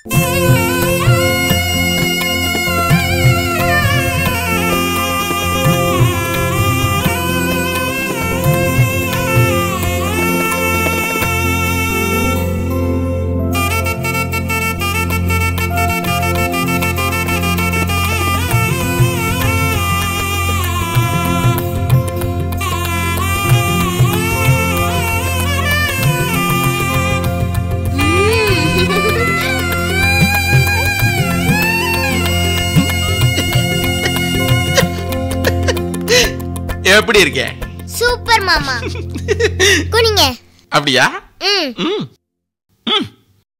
எப்படி இருக்கேன் சூப்பர் மாமா குனிங்க அப்படியா ம் ம் ம்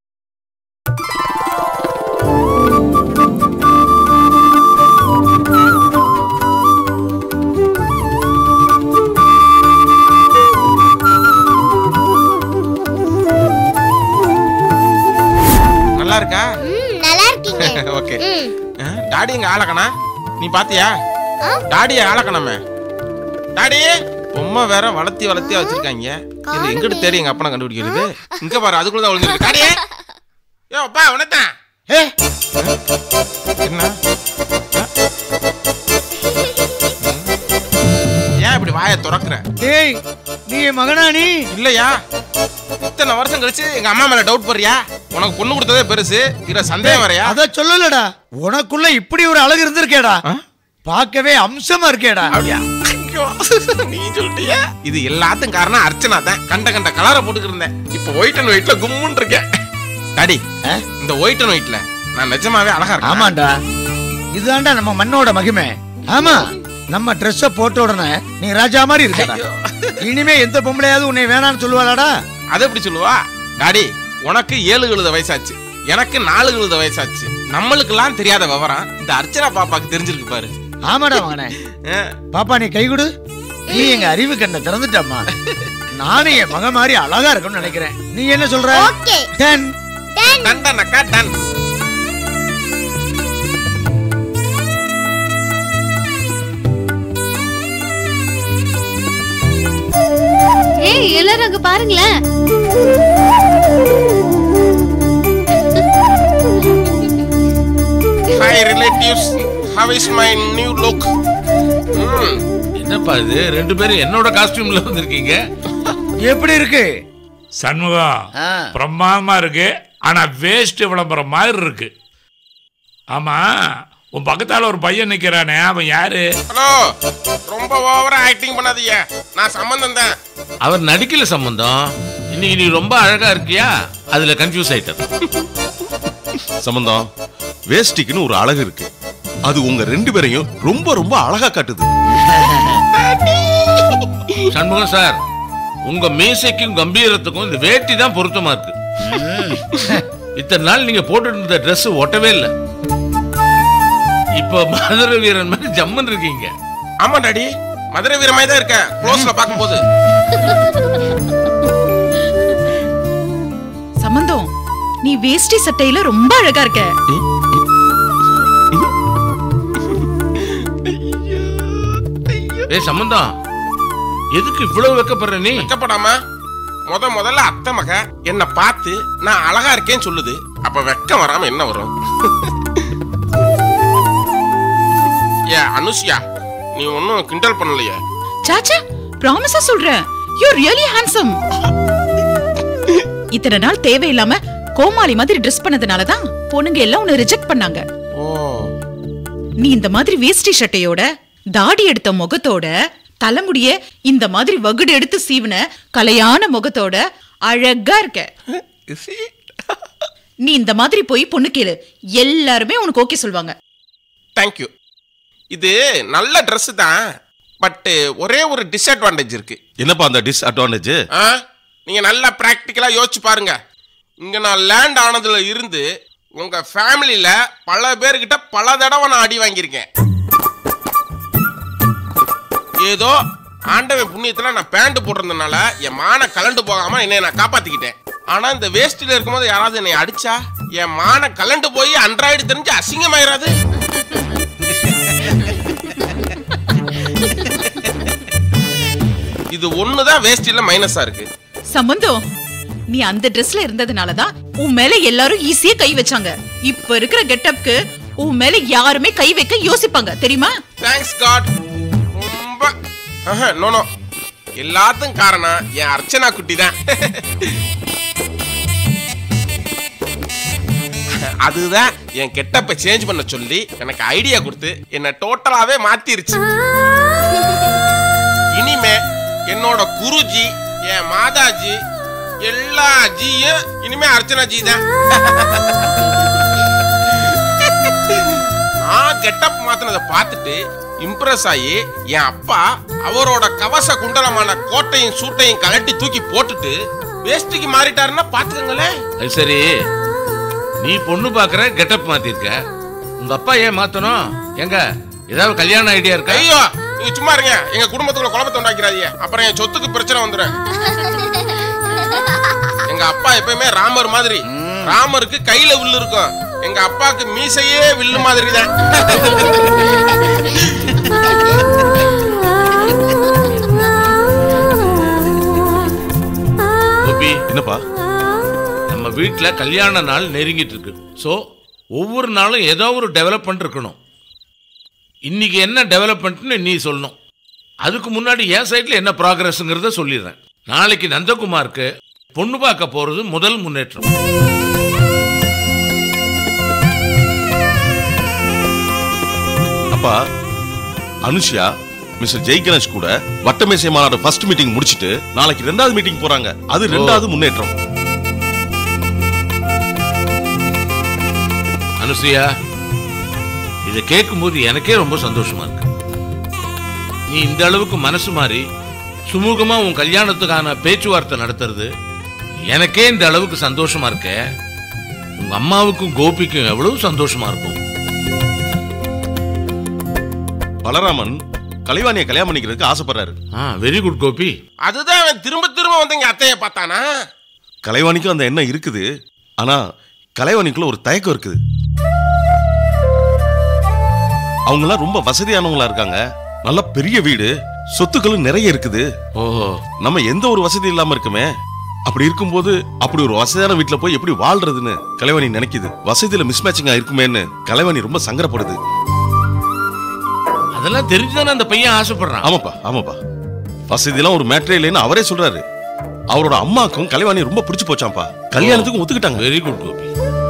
நல்லா இருக்கா ம் நல்லா இருக்கீங்க ஓகே ம் டாடி எங்க ஆளக்கணா நீ பாத்தியா ஆ? டாடிய ஆளக்கணமே டாடி பொம்மை வேற வளர்த்தி வளர்த்தியா வச்சிருக்காங்க இது எங்கிட்ட தேடி எங்க அப்பனை கண்டுபிடிக்கிறது இங்க பாரு அதுக்குள்ள தான் ஒளிஞ்சிருக்கு டாடி ஏ அப்பா உனத்தான் ஏ என்ன ஏன் இப்படி வாயை திறக்கிற டேய் நீ என் மகனா நீ இல்லையா இத்தனை வருஷம் கழிச்சு எங்க அம்மா மேல டவுட் போறியா உனக்கு பொண்ணு கொடுத்ததே பெருசு இதுல சந்தேகம் வரையா அத சொல்லலடா உனக்குள்ள இப்படி ஒரு அழகு இருந்திருக்கேடா ஆ? பார்க்கவே அம்சமா இருக்கேடா அப்படியா ஐயோ, நீ சொல்லிட்டியா இது எல்லாத்துக்கும் காரணம் அர்ச்சனா தான் கண்ட கண்ட கலரை போட்டுக்கிட்டு இருந்தேன் இப்போ ஒயிட் அண்ட் ஒயிட்ல கும்முன்னு இருக்கேன் டாடி ஆ? இந்த ஒயிட் அண்ட் ஒயிட்ல நான் நிஜமாவே அழகா இருக்கேன் ஆமாண்டா இதுதான்டா நம்ம மண்ணோட மகிமை ஆமா நம்ம Dress போட்ட உடனே நீ ராஜா மாதிரி இருக்கடா இனிமே எந்த பொம்பளையாவது உன்னை வேணாம்னு சொல்லுவாளாடா அது எப்படி சொல்லுவா டாடி உனக்கு ஏழு கழுத வயசாச்சு எனக்கு நாலு கழுத வயசாச்சு நம்மளுக்கெல்லாம் தெரியாத விவரம் இந்த அர்ச்சனா பாப்பாக்கு தெரிஞ்சிருக்கு பாரு ஆமாடா மகனே ஆ, பாப்பா நீ கை கொடு நீ எங்க அறிவு கண்ணை திறந்துட்டம்மா நானும் என் மகன் மாதிரி அழகா இருக்கும்னு நினைக்கிறேன் நீ என்ன சொல்ற ஓகே டென் டன் டன் டன் அக்கா டன் ஏய் எல்லாரும் அங்க பாருங்களேன் hi relatives how is my new look என்னப்பா இது ரெண்டு பேரும் என்னோட காஸ்டியூம்ல வந்திருக்கீங்க எப்படி இருக்கு சண்முகம் ஆ. பிரமாதமா இருக்கு ஆனா வேஸ்ட் விளம்பரம் மாதிரி இருக்கு ஆமா உன் பக்கத்தால ஒரு பையன் நிக்கிறானே அவன் யாரு ஹலோ ரொம்ப ஓவரா ஆக்டிங் பண்ணாதீங்க நான் சம்பந்தம் தான் அவர் நடிக்கல சம்பந்தம் இன்னைக்கு நீ ரொம்ப அழகா இருக்கியா அதுல கன்ஃபியூஸ் ஆயிட்டது சம்பந்தம் வேஷ்டிக்குன்னு ஒரு அழகு இருக்கு அது உங்க ரெண்டு பேரையும் ரொம்ப ரொம்ப அழகா காட்டுது சண்முகம் சார் உங்க மீசைக்கும் கம்பீரத்துக்கும் இந்த வேட்டி தான் பொருத்தமா இருக்கு இத்தனை நாள் நீங்க போட்டுட்டு இருந்த Dress ஒட்டவே இல்லை இப்ப மதுரை வீரன் மாதிரி ஜம்மன் இருக்கீங்க ஆமா டாடி மதுரை வீரமாய் தான் இருக்க க்ளோஸ்ல பார்க்கும்போது சம்பந்தம் நீ வேஷ்டி சட்டையில ரொம்ப அழகா இருக்க ஏய் சம்பந்தம் எதுக்கு இவ்வளவு வெக்கப்படுற நீ வெக்கப்படாம முத முதல்ல அத்தை மக என்ன பார்த்து நான் அழகா இருக்கேன்னு சொல்லுது அப்ப வெக்கம் வராம என்ன வரும் ஏ அனுஷ்யா நீ ஒன்னும் கிண்டல் பண்ணலையே சாச்சா ப்ராமிஸா சொல்றேன் யூ ரியலி ஹேண்ட்ஸம் இத்தனை நாள் தேவையில்லாம கோமாளி மாதிரி ட்ரெஸ் பண்ணதுனால தான் பொண்ணுங்க எல்லாம் உன்னை ரிஜெக்ட் பண்ணாங்க ஓ நீ இந்த மாதிரி வேஷ்டி சட்டையோட தாடி எடுத்த முகத்தோட தலைமுடிய இந்த மாதிரி வகுடு எடுத்து சீவன கலையான முகத்தோட அழகா இருக்க நீ இந்த மாதிரி போய் பொண்ணு கேளு எல்லாருமே உனக்கு ஓகே சொல்வாங்க தேங்க்யூ இது நல்ல Dress தான் பட் ஒரே ஒரு டிஸ்அட்வான்டேஜ் இருக்கு என்னப்பா அந்த டிஸ்அட்வான்டேஜ் ஆ நீங்க நல்லா பிராக்டிக்கலா யோசிச்சு பாருங்க இங்க நான் லேண்ட் ஆனதுல இருந்து உங்க ஃபேமிலியில பல பேர்கிட்ட பல தடவை நான் அடி வாங்கியிருக்கேன் ஏதோ ஆண்டவன் புண்ணியத்துல நான் பேண்ட் போட்டிருந்தனால என் மான கலண்டு போகாம என்னை நான் காப்பாத்திக்கிட்டேன் ஆனா இந்த வேஸ்டில இருக்கும்போது யாராவது என்னை அடிச்சா என் மான கலண்டு போய் அன்றாய்டு தெரிஞ்சு அசிங்கமாயிராது இது ஒண்ணுதான் வேஸ்டில மைனஸா இருக்கு சம்பந்தம் நீ அந்த ட்ரெஸ்ல இருந்ததுனால தான் உன் மேல எல்லாரும் ஈஸியா கை வச்சாங்க இப்ப இருக்கிற கெட்டப்க்கு உன் மேல யாருமே கை வைக்க யோசிப்பாங்க தெரியுமா தேங்க்ஸ் காட் ரொம்ப நோ நோ எல்லாத்துக்கும் காரணம் என் அர்ச்சனா குட்டி தான் அதுதான் என் கெட்டப்ப சேஞ்ச் பண்ண சொல்லி எனக்கு ஐடியா கொடுத்து என்ன டோட்டலாவே மாத்திருச்சு இனிமே என்னோட குருஜி என் மாதாஜி எல்லா ஜியும் இனிமே அர்ச்சனா ஜி தான் நான் கெட்டப் மாத்தினதை பார்த்துட்டு இம்ப்ரெஸ் ஆகி என் அப்பா அவரோட கவச குண்டலமான கோட்டையும் சூட்டையும் கலட்டி தூக்கி போட்டுட்டு வேஷ்டிக்கு மாறிட்டாருன்னா பாத்துக்கங்களேன் அது சரி நீ பொண்ணு பாக்குற கெட்டப் மாத்திருக்க உங்க அப்பா ஏன் மாத்தணும் எங்க ஏதாவது கல்யாண ஐடியா இருக்கா ஐயோ நீங்க சும்மா இருங்க எங்க குடும்பத்துக்குள்ள குழப்பத்தை உண்டாக்கிறாதீங்க அப்புறம் என் சொத்துக்கு பிரச்சனை வந்துடும் எங்க அப்பா எப்பயுமே ராமர் மாதிரி ராமருக்கு கையில வில்லு இருக்கும் எங்க அப்பாவுக்கு மீசையே வில்லு மாதிரி தான் கோபி என்னப்பா நம்ம வீட்ல கல்யாண நாள் நெருங்கிட்டு இருக்கு சோ ஒவ்வொரு நாளும் ஏதோ ஒரு டெவலப்மெண்ட் இருக்கணும் இன்னைக்கு என்ன டெவலப்மெண்ட்னு நீ சொல்லணும் அதுக்கு முன்னாடி என் சைட்ல என்ன ப்ராக்ரஸ்ங்கிறத சொல்லிடுறேன் நாளைக்கு நந்தகுமாருக்கு பொண்ணு பார்க்க போறது முதல் முன்னேற்றம் அப்பா அனுஷியா மிஸ்டர் ஜெய் கணேஷ் கூட வட்டமேசை மாநாடு ஃபர்ஸ்ட் மீட்டிங் முடிச்சிட்டு நாளைக்கு ரெண்டாவது மீட்டிங் போறாங்க அது ரெண்டாவது முன்னேற்றம் அனுசுயா இதை கேட்கும்போது எனக்கே ரொம்ப சந்தோஷமா இருக்கு நீ இந்த அளவுக்கு மனசு மாறி சுமூகமா உன் கல்யாணத்துக்கான பேச்சுவார்த்தை நடத்துறது எனக்கே இந்த அளவுக்கு சந்தோஷமா இருக்க உங்க அம்மாவுக்கும் கோபிக்கும் எவ்வளவு சந்தோஷமா இருக்கும் பலராமன் கலைவாணியை கல்யாணம் பண்ணிக்கிறதுக்கு ஆசைப்படுறாரு ஆ வெரி குட் கோபி அதுதான் அவன் திரும்ப திரும்ப வந்து எங்க அத்தைய பார்த்தானா கலைவாணிக்கும் அந்த எண்ணம் இருக்குது ஆனா கலைவாணிக்குள்ள ஒரு தயக்கம் இருக்குது அவங்கெல்லாம் ரொம்ப வசதியானவங்களா இருக்காங்க நல்ல பெரிய வீடு சொத்துக்களும் நிறைய இருக்குது ஓஹோ நம்ம எந்த ஒரு வசதி இல்லாம இருக்குமே அப்படி இருக்கும்போது அப்படி ஒரு வசதியான வீட்டுல போய் எப்படி வாழ்றதுன்னு கலைவாணி நினைக்குது வசதியில மிஸ்மேட்சிங்கா இருக்குமேன்னு கலைவாணி ரொம்ப சங்கடப்படுது அதெல்லாம் தெரிஞ்சுதானே அந்த பையன் ஆசைப்படுறான் ஆமாப்பா ஆமாப்பா வசதியெல்லாம் ஒரு மேட்டரே இல்லைன்னு அவரே சொல்றாரு அவரோட அம்மாக்கும் கலைவாணி ரொம்ப பிடிச்சு போச்சாம்ப்பா கல்யாணத்துக்கும் ஒத்துக்கிட்டாங்க வெரி குட் கோபி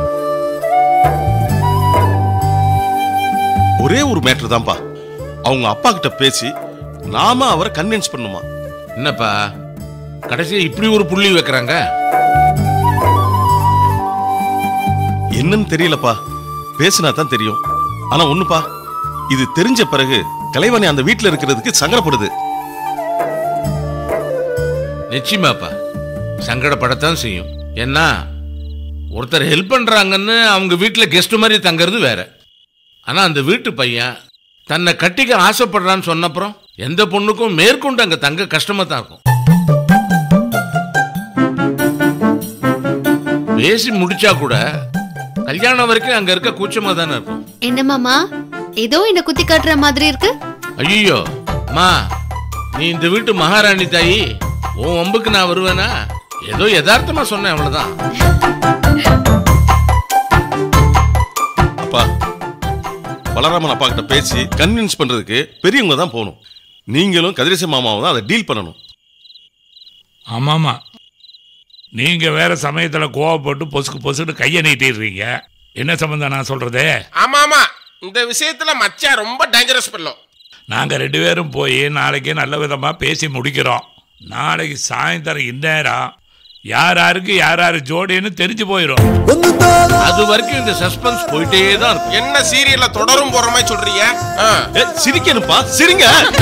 ஒரே ஒரு மேட்டர் தான்ப்பா அவங்க அப்பா கிட்ட பேசி நாம அவரை கன்வின்ஸ் பண்ணுமா என்னப்பா கடைசியா இப்படி ஒரு புள்ளி வைக்கிறாங்க என்னன்னு தெரியலப்பா பேசினா தான் தெரியும் ஆனா ஒண்ணுப்பா இது தெரிஞ்ச பிறகு கலைவாணி அந்த வீட்டுல இருக்கிறதுக்கு சங்கடப்படுது நிச்சயமாப்பா சங்கடப்படத்தான் செய்யும் ஏன்னா ஒருத்தர் ஹெல்ப் பண்றாங்கன்னு அவங்க வீட்டில் கெஸ்ட் மாதிரி தங்கறது வேற ஆனா அந்த வீட்டு பையன் தன்னை கட்டிக்க ஆசைப்படுறான்னு சொன்னப்புறம் எந்த பொண்ணுக்கும் மேற்கொண்டு அங்க தங்க கஷ்டமா தான் இருக்கும் பேசி முடிச்சா கூட கல்யாணம் வரைக்கும் அங்க இருக்க கூச்சமா தானே இருக்கும் என்ன மாமா ஏதோ என்ன குத்தி காட்டுற மாதிரி இருக்கு ஐயோ மா நீ இந்த வீட்டு மகாராணி தாயி உன் வம்புக்கு நான் வருவேனா ஏதோ யதார்த்தமா சொன்னேன் அவ்வளவுதான் அப்பா பலராமன் அப்பா கிட்ட பேசி கன்வின்ஸ் பண்றதுக்கு பெரியவங்க தான் போகணும் நீங்களும் கதிரேச மாமாவும் தான் அதை டீல் பண்ணணும் ஆமாமா நீங்க வேற சமயத்துல கோவப்பட்டு பொசுக்கு பொசுக்கு கையை நீட்டிடுறீங்க என்ன சம்பந்தம் நான் சொல்றது ஆமா ஆமா இந்த விஷயத்துல மச்சான் ரொம்ப டேஞ்சரஸ் பண்ணோம் நாங்க ரெண்டு பேரும் போய் நாளைக்கு நல்ல விதமா பேசி முடிக்கிறோம் நாளைக்கு சாயந்தரம் இந்நேரம் யார் யாருக்கு யார் யாரு ஜோடின்னு தெரிஞ்சு போயிடும் அது வரைக்கும் இந்த சஸ்பென்ஸ் போயிட்டே தான் இருக்கும் என்ன சீரியல்ல தொடரும் போற மாதிரி சொல்றீங்க ஆ. ஏ, சிரிக்கணும்ப்பா சிரிங்க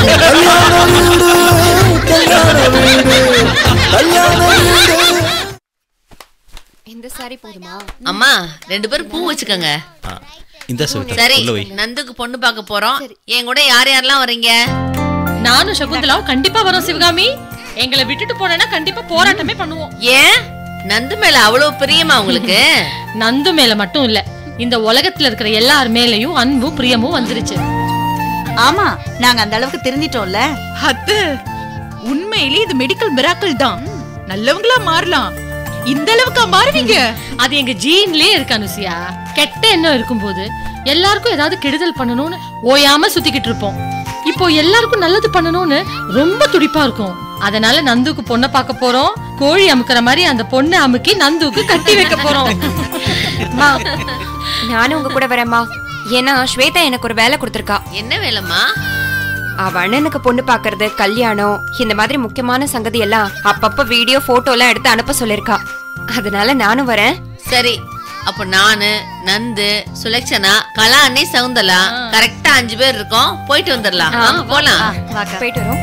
இந்த சாரி போதுமா அம்மா ரெண்டு பேரும் பூ வச்சுக்கோங்க இந்த சொல்லிட்டு சரி உள்ள வை நந்துக்கு பொண்ணு பார்க்க போறோம் என் கூட யார் யாரெல்லாம் வர்றீங்க நானும் சகுந்தலாவும் கண்டிப்பா வரோம் சிவகாமி எங்களை விட்டுட்டு போனேன்னா கண்டிப்பா போராட்டமே பண்ணுவோம் ஏன் நந்து மேல அவ்வளவு பிரியமா உங்களுக்கு நந்து மேல மட்டும் இல்ல இந்த உலகத்துல இருக்கிற எல்லார் மேலயும் அன்பும் பிரியமும் வந்துருச்சு ஆமா நாங்க அந்த அளவுக்கு தெரிஞ்சிட்டோம்ல அத்து உண்மையிலே இது மெடிக்கல் மிராக்கிள் தான் நல்லவங்களா மாறலாம் இந்த அளவுக்கு மாறுவீங்க அது எங்க ஜீன்லயே இருக்கு அனுசியா கெட்ட எண்ணம் இருக்கும்போது எல்லாருக்கும் ஏதாவது கெடுதல் பண்ணணும்னு ஓயாம சுத்திக்கிட்டு இருப்போம் இப்போ எல்லாருக்கும் நல்லது பண்ணணும்னு ரொம்ப துடிப்பா இருக்கும் அதனால நந்துக்கு பொண்ணை பார்க்க போறோம் கோழி அமுக்குற மாதிரி அந்த பொண்ணை அமுக்கி நந்துக்கு கட்டி வைக்க போறோம் மா நானும் உங்க கூட வரேம்மா ஏன்னா ஸ்வேதா எனக்கு ஒரு வேலை கொடுத்துருக்கா என்ன வேலைம்மா அவ அண்ணனுக்கு பொண்ணு பாக்குறது கல்யாணம் இந்த மாதிரி முக்கியமான சங்கதி எல்லாம் அப்பப்ப வீடியோ போட்டோ எல்லாம் எடுத்து அனுப்ப சொல்லிருக்கா அதனால நானும் வரேன் சரி அப்ப நானு நந்து சுலக்ஷனா கலா அண்ணி சவுந்தலா கரெக்டா அஞ்சு பேர் இருக்கோம் போயிட்டு வந்துடலாம் வாங்க போலாம் போயிட்டு வரோம்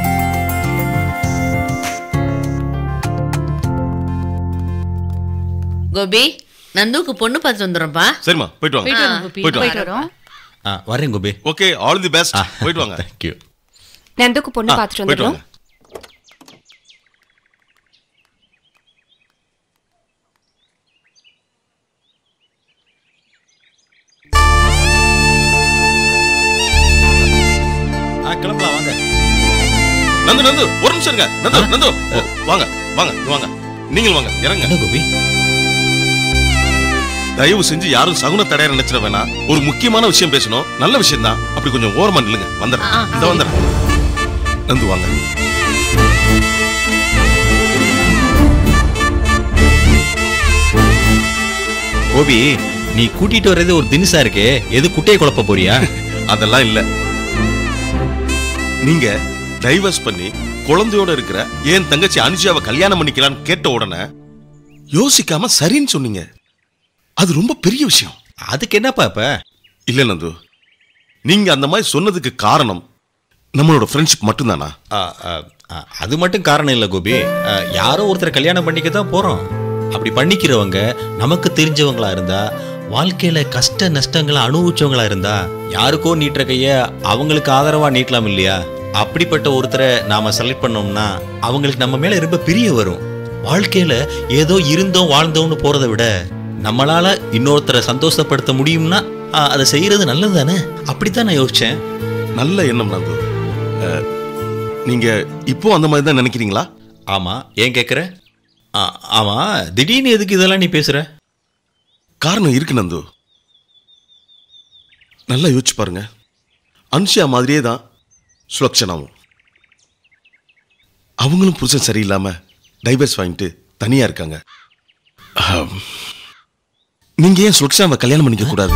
கோபி நந்துக்கு பொண்ணு பார்த்து வந்துடும்ப்பா சரிம்மா போயிட்டு வாங்க போயிட்டு வாங்க, கோபி. போயிட்டு போயிட்டு வாங்க வரோம். ஆ வரேன் Gopi okay all the best போயிட்டு வாங்க தேங்க்யூ நந்துக்கு பொண்ணு ஆ, பார்த்துட்டு போயிட்டு வந்துடுறோம் ஆ கிளம்பலாம் வாங்க நந்து நந்து ஒரு நிமிஷம் இருங்க நந்து நந்து ஓ, வாங்க வாங்க இங்க வாங்க நீங்கள் வாங்க இறங்க கோபி தயவு செஞ்சு யாரும் சகுன தடைய நினைச்சிட வேணாம் ஒரு முக்கியமான விஷயம் பேசணும் நல்ல விஷயம் தான் அப்படி கொஞ்சம் ஓரமா நில்லுங்க வந்துடுறேன் இந்த வந்துடுறேன் நந்து வாங்க கோபி நீ கூட்டிட்டு வர்றது ஒரு தினுசா இருக்கே எது குட்டையை குழப்ப போறியா அதெல்லாம் இல்ல நீங்க டைவர்ஸ் பண்ணி குழந்தையோட இருக்கிற என் தங்கச்சி அனுஜாவை கல்யாணம் பண்ணிக்கலாம்னு கேட்ட உடனே யோசிக்காம சரின்னு சொன்னீங்க அது ரொம்ப பெரிய விஷயம் அதுக்கு என்னப்பா இப்ப இல்ல நந்து நீங்க அந்த மாதிரி சொன்னதுக்கு காரணம் நம்மளோட ஃப்ரெண்ட்ஷிப் மட்டும்தானா ஆ, ஆ, ஆ, அது மட்டும் காரணம் இல்லை கோபி ஆ, யாரோ ஒருத்தரை கல்யாணம் பண்ணிக்க தான் போறோம் அப்படி பண்ணிக்கிறவங்க நமக்கு தெரிஞ்சவங்களா இருந்தா வாழ்க்கையில கஷ்ட நஷ்டங்களை அனுபவிச்சவங்களா இருந்தா யாருக்கோ நீட்டுற கைய அவங்களுக்கு ஆதரவா நீட்டலாம் இல்லையா அப்படிப்பட்ட ஒருத்தரை நாம செலக்ட் பண்ணோம்னா அவங்களுக்கு நம்ம மேல ரொம்ப பிரிய வரும் வாழ்க்கையில ஏதோ இருந்தோம் வாழ்ந்தோம்னு போறதை விட நம்மளால இன்னொருத்தரை சந்தோஷப்படுத்த முடியும்னா ஆ, அதை செய்யறது நல்லது தானே அப்படித்தான் நான் யோசிச்சேன் நல்ல எண்ணம் நந்து அஹ், நீங்க இப்போ அந்த மாதிரி தான் நினைக்கிறீங்களா ஆமா ஏன் கேக்குற ஆ, ஆமா திடீர்னு எதுக்கு இதெல்லாம் நீ பேசுற காரணம் இருக்கு நந்து நல்லா யோசிச்சு பாருங்க அனுஷியா மாதிரியே தான் சுலக்ஷனாவும் அவங்களும் புருஷன் சரியில்லாம டைவர்ஸ் வாங்கிட்டு தனியா இருக்காங்க ஆம். நீங்க ஏன் சுலக்ஷனாவை கல்யாணம் பண்ணிக்க கூடாது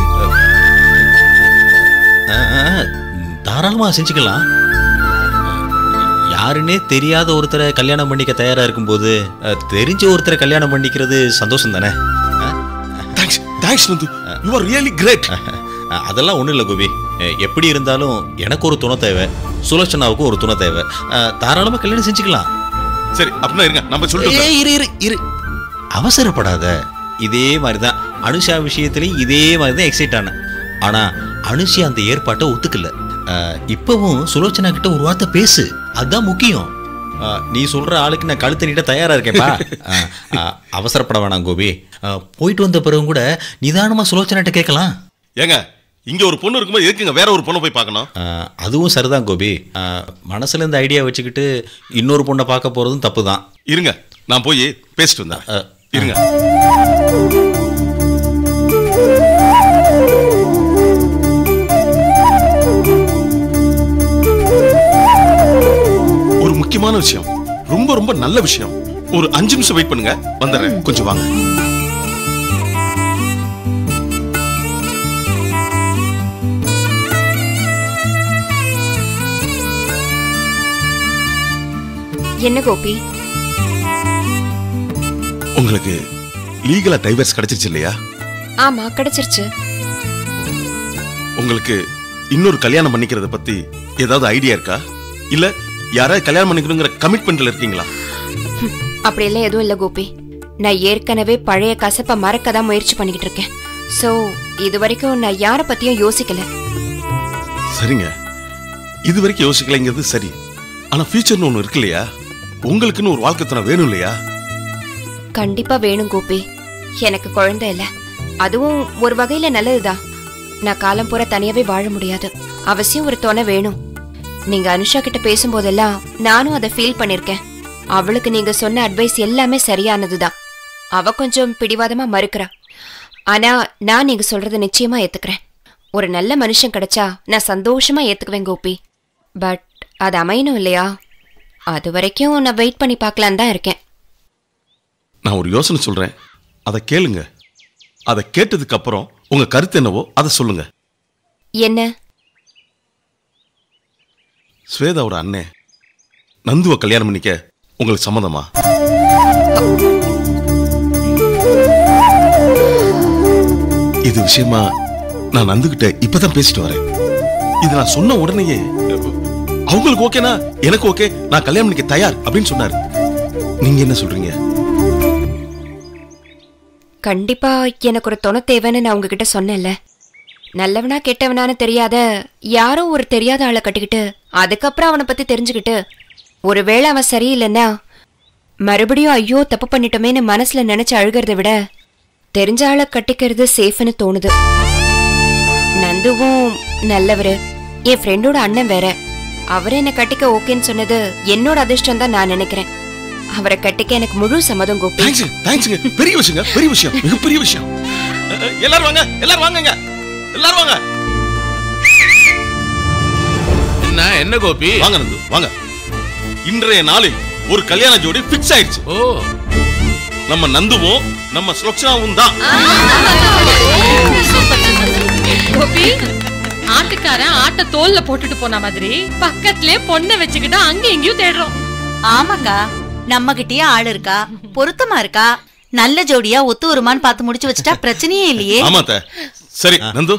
ஆ, ஆ, தாராளமா செஞ்சுக்கலாம் யாருன்னே தெரியாத ஒருத்தரை கல்யாணம் பண்ணிக்க தயாரா இருக்கும்போது அ, தெரிஞ்ச ஒருத்தரை கல்யாணம் பண்ணிக்கிறது சந்தோஷம் தானே thanks thanks Nandu you are really great அதெல்லாம் ஒண்ணும் இல்லை கோபி அ, எப்படி இருந்தாலும் எனக்கு ஒரு துணை தேவை சுலோச்சனாவுக்கும் ஒரு துணை தேவை அ, தாராளமா கல்யாணம் செஞ்சுக்கலாம் சரி அப்படின்னா இருங்க நம்ம சொல்லிட்டு ஏய், இரு இரு இரு அவசரப்படாத இதே மாதிரி தான் அனுஷா விஷயத்துலயும் இதே மாதிரி தான் எக்ஸைட் ஆனேன் ஆனா அனுஷா அந்த ஏற்பாட்டை ஒத்துக்கல அஹ், இப்பவும் சுலோச்சனா கிட்ட ஒரு வார்த்தை பேசு அதுதான் முக்கியம் அஹ், நீ சொல்ற ஆளுக்கு நான் கழுத்து நீட்ட தயாரா இருக்கேன்ப்பா அஹ், அஹ், அவசரப்பட வேணாம் கோபி அஹ், போயிட்டு வந்த பிறகு கூட நிதானமா சுலோச்சனாட்ட கேட்கலாம் ஏங்க இங்க ஒரு பொண்ணு இருக்கும்போது எதுக்குங்க வேற ஒரு பொண்ணை போய் பார்க்கணும் அஹ், அதுவும் சரிதான் கோபி அஹ், மனசுல இந்த ஐடியா வச்சுக்கிட்டு இன்னொரு பொண்ணை பார்க்க போறதும் தப்பு தான் இருங்க நான் போய் பேசிட்டு வந்தேன் இருங்க ஒரு முக்கியமான விஷயம் ரொம்ப ரொம்ப நல்ல விஷயம் ஒரு அஞ்சு நிமிஷம் வெயிட் பண்ணுங்க வந்துடுறேன் கொஞ்சம் வாங்க என்ன கோபி உங்களுக்கு லீகலா டைவர்ஸ் கிடைச்சிருச்சு இல்லையா ஆமா கிடைச்சிருச்சு உங்களுக்கு இன்னொரு கல்யாணம் பண்ணிக்கிறத பத்தி ஏதாவது ஐடியா இருக்கா இல்ல யாராவது கல்யாணம் பண்ணிக்கணுங்கிற கமிட்மெண்ட்ல இருக்கீங்களா அப்படியெல்லாம் எதுவும் இல்ல கோபி நான் ஏற்கனவே பழைய கசப்பை மறக்க தான் முயற்சி பண்ணிக்கிட்டு இருக்கேன் சோ இது வரைக்கும் நான் யார பத்தியும் யோசிக்கல சரிங்க இது வரைக்கும் யோசிக்கலைங்கிறது சரி ஆனா ஃபியூச்சர்னு ஒண்ணு இருக்கு இல்லையா உங்களுக்குன்னு ஒரு வாழ்க்கை துணை வேணும் இல்லையா கண்டிப்பா வேணும் கோபி எனக்கு குழந்தை இல்ல அதுவும் ஒரு வகையில நல்லதுதான் நான் காலம் பூரா தனியாவே வாழ முடியாது அவசியம் ஒரு துணை வேணும் நீங்க அனுஷா கிட்ட பேசும்போதெல்லாம் நானும் அதை ஃபீல் பண்ணிருக்கேன் அவளுக்கு நீங்க சொன்ன அட்வைஸ் எல்லாமே சரியானதுதான் அவ கொஞ்சம் பிடிவாதமா மறுக்கிறா ஆனா நான் நீங்க சொல்றத நிச்சயமா ஏத்துக்கிறேன் ஒரு நல்ல மனுஷன் கிடைச்சா நான் சந்தோஷமா ஏத்துக்குவேன் கோபி பட் அது அமையணும் இல்லையா அது வரைக்கும் நான் வெயிட் பண்ணி பார்க்கலான்னு தான் இருக்கேன் நான் ஒரு யோசனை சொல்றேன் அதை கேளுங்க அதை கேட்டதுக்கு அப்புறம் உங்க கருத்து என்னவோ அதை சொல்லுங்க என்ன ஸ்வேதாவோட அண்ணே நந்துவை கல்யாணம் பண்ணிக்க உங்களுக்கு சம்மதமா இது விஷயமா நான் நந்துகிட்ட இப்பதான் பேசிட்டு வரேன் இது நான் சொன்ன உடனேயே அவங்களுக்கு ஓகேனா எனக்கு ஓகே நான் கல்யாணம் பண்ணிக்க தயார் அப்படின்னு சொன்னாரு நீங்க என்ன சொல்றீங்க கண்டிப்பா எனக்கு ஒரு துணை தேவைன்னு நான் உங்ககிட்ட சொன்னேன்ல நல்லவனா கெட்டவனான்னு தெரியாத யாரோ ஒரு தெரியாத ஆளை கட்டிக்கிட்டு அதுக்கப்புறம் அவனை பத்தி தெரிஞ்சுக்கிட்டு ஒருவேளை அவன் சரியில்லைன்னா மறுபடியும் ஐயோ தப்பு பண்ணிட்டோமேன்னு மனசுல நினைச்சு அழுகிறத விட தெரிஞ்ச ஆளை கட்டிக்கிறது சேஃப்னு தோணுது நந்துவும் நல்லவரு என் ஃப்ரெண்டோட அண்ணன் வேற அவரை என்ன கட்டிக்க ஓகேன்னு சொன்னது என்னோட அதிர்ஷ்டம் தான் நான் நினைக்கிறேன் அவரை கட்டிக்க எனக்கு முழு சம்மதம் கோபி தேங்க்ஸ் தேங்க்ஸுங்க பெரிய விஷயங்க பெரிய விஷயம் மிகப்பெரிய விஷயம் அஹ், அஹ், எல்லாரும் வாங்க எல்லாரும் வாங்கங்க எல்லாரும் வாங்க என்ன என்ன கோபி வாங்க நந்து வாங்க இன்றைய நாளில் ஒரு கல்யாண ஜோடி ஃபிக்ஸ் ஆயிடுச்சு ஓ நம்ம நந்துவும் நம்ம சுலக்ஷனாவும் தான் கோபி ஆட்டுக்காரன் ஆட்டை தோல்ல போட்டுட்டு போன மாதிரி பக்கத்திலே பொண்ணை வச்சுக்கிட்டு அங்க எங்கேயும் தேடுறோம் ஆமாக்கா நம்ம கிட்டயே ஆள் இருக்கா பொருத்தமா இருக்கா நல்ல ஜோடியா ஒத்து வருமான்னு பார்த்து முடிச்சு வச்சுட்டா பிரச்சனையே இல்லையே ஆமா அத்தை. சரி நந்து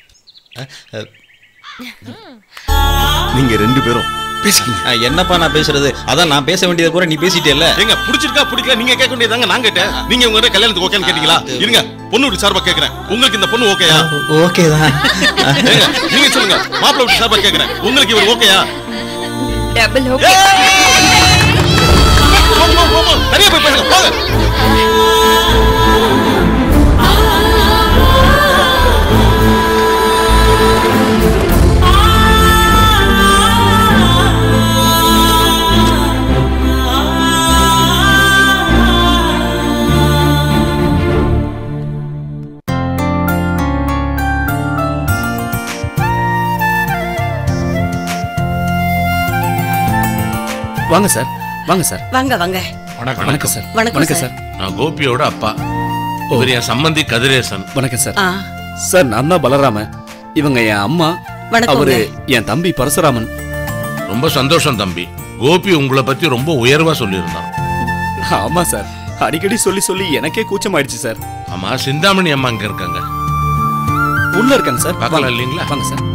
நீங்க ரெண்டு பேரும் பேசிக்கங்க அஹ், என்னப்பா நான் பேசுறது அதான் நான் பேச வேண்டியதை கூட நீ பேசிட்டேல்ல ஏங்க பிடிச்சிருக்கா பிடிக்கல நீங்க கேட்க வேண்டியதாங்க நான் கேட்டேன் நீங்க உங்க கல்யாணத்துக்கு ஓகேன்னு கேட்டீங்களா இருங்க பொண்ணு வீட்டு சார்பா கேக்குறேன் உங்களுக்கு இந்த பொண்ணு ஓகேயா ஓகே தான் ஏங்க நீங்க சொல்லுங்க மாப்பிள்ளை வீட்டு சார்பா கேக்குறேன் உங்களுக்கு இவர் ஓகேயா டபுள் ஓகே போங்க, போங்க, போங்க. தனியா போய் பேசுங்க போங்க வாங்க சார் வாங்க சார் வாங்க வாங்க வணக்கம் வணக்கம் சார் வணக்கம் வணக்கம் சார். சார் நான் கோபியோட அப்பா இவர் என் சம்பந்தி கதிரேசன் வணக்கம் சார் ஆ சார் நான் தான் பலராமன் இவங்க என் அம்மா வணக்கங்க. அவரு என் தம்பி பரசுராமன் ரொம்ப சந்தோஷம் தம்பி கோபி உங்களை பத்தி ரொம்ப உயர்வா சொல்லியிருந்தான் ஆமா சார் அடிக்கடி சொல்லி சொல்லி எனக்கே கூச்சமாயிடுச்சு சார் ஆமா சிந்தாமணி அம்மா அங்க இருக்காங்க உள்ள இருக்காங்க சார் பார்க்கலாம் வாங்க. இல்லைங்களா? வாங்க சார்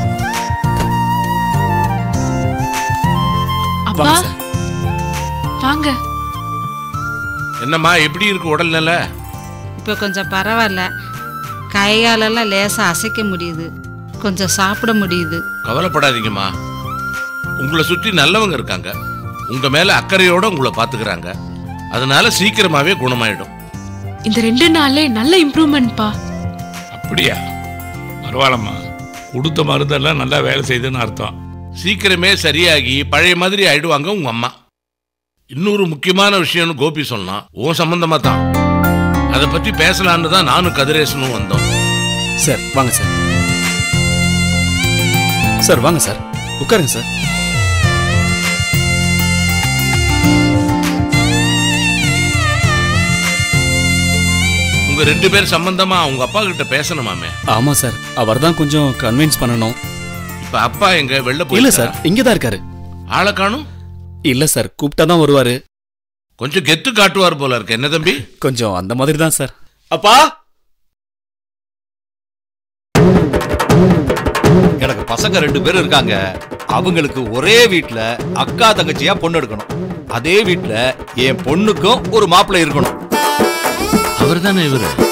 அப்பா வாங்க சார் வாங்க என்னம்மா எப்படி இருக்கு உடல்நிலை இப்போ கொஞ்சம் பரவாயில்ல கை காலெல்லாம் லேசா அசைக்க முடியுது கொஞ்சம் சாப்பிட முடியுது கவலைப்படாதீங்கம்மா உங்களை சுற்றி நல்லவங்க இருக்காங்க உங்க மேல அக்கறையோட உங்களை பாத்துக்கிறாங்க அதனால சீக்கிரமாவே குணமாயிடும் இந்த ரெண்டு நாள்ல நல்ல இம்ப்ரூவ்மெண்ட்ப்பா அப்படியா பரவாயில்லம்மா கொடுத்த மருந்தெல்லாம் நல்லா வேலை செய்யுதுன்னு அர்த்தம் சீக்கிரமே சரியாகி பழைய மாதிரி ஆயிடுவாங்க உங்க அம்மா இன்னொரு முக்கியமான விஷயம்னு கோபி சொன்னான் உன் சம்பந்தமா தான் அதை பத்தி பேசலான்னு தான் நானும் கதிரேசனும் வந்தோம் சார் வாங்க சார் சார் வாங்க சார் உட்காருங்க சார் உங்க ரெண்டு பேர் சம்பந்தமா உங்க அப்பா கிட்ட பேசணுமாமே ஆமா சார் அவர் தான் கொஞ்சம் கன்வின்ஸ் பண்ணணும் இப்ப அப்பா எங்க வெளில போய் இல்ல சார் இங்க தான் இருக்காரு ஆளை காணும் இல்ல சார் கூப்பிட்டா தான் வருவாரு கொஞ்சம் கெத்து காட்டுவார் போல இருக்கு என்ன தம்பி கொஞ்சம் அந்த மாதிரி தான் சார் அப்பா எனக்கு பசங்க ரெண்டு பேரும் இருக்காங்க அவங்களுக்கு ஒரே வீட்ல அக்கா தங்கச்சியா பொண்ணு எடுக்கணும் அதே வீட்ல என் பொண்ணுக்கும் ஒரு மாப்பிள்ளை இருக்கணும் அவர் தானே இவரு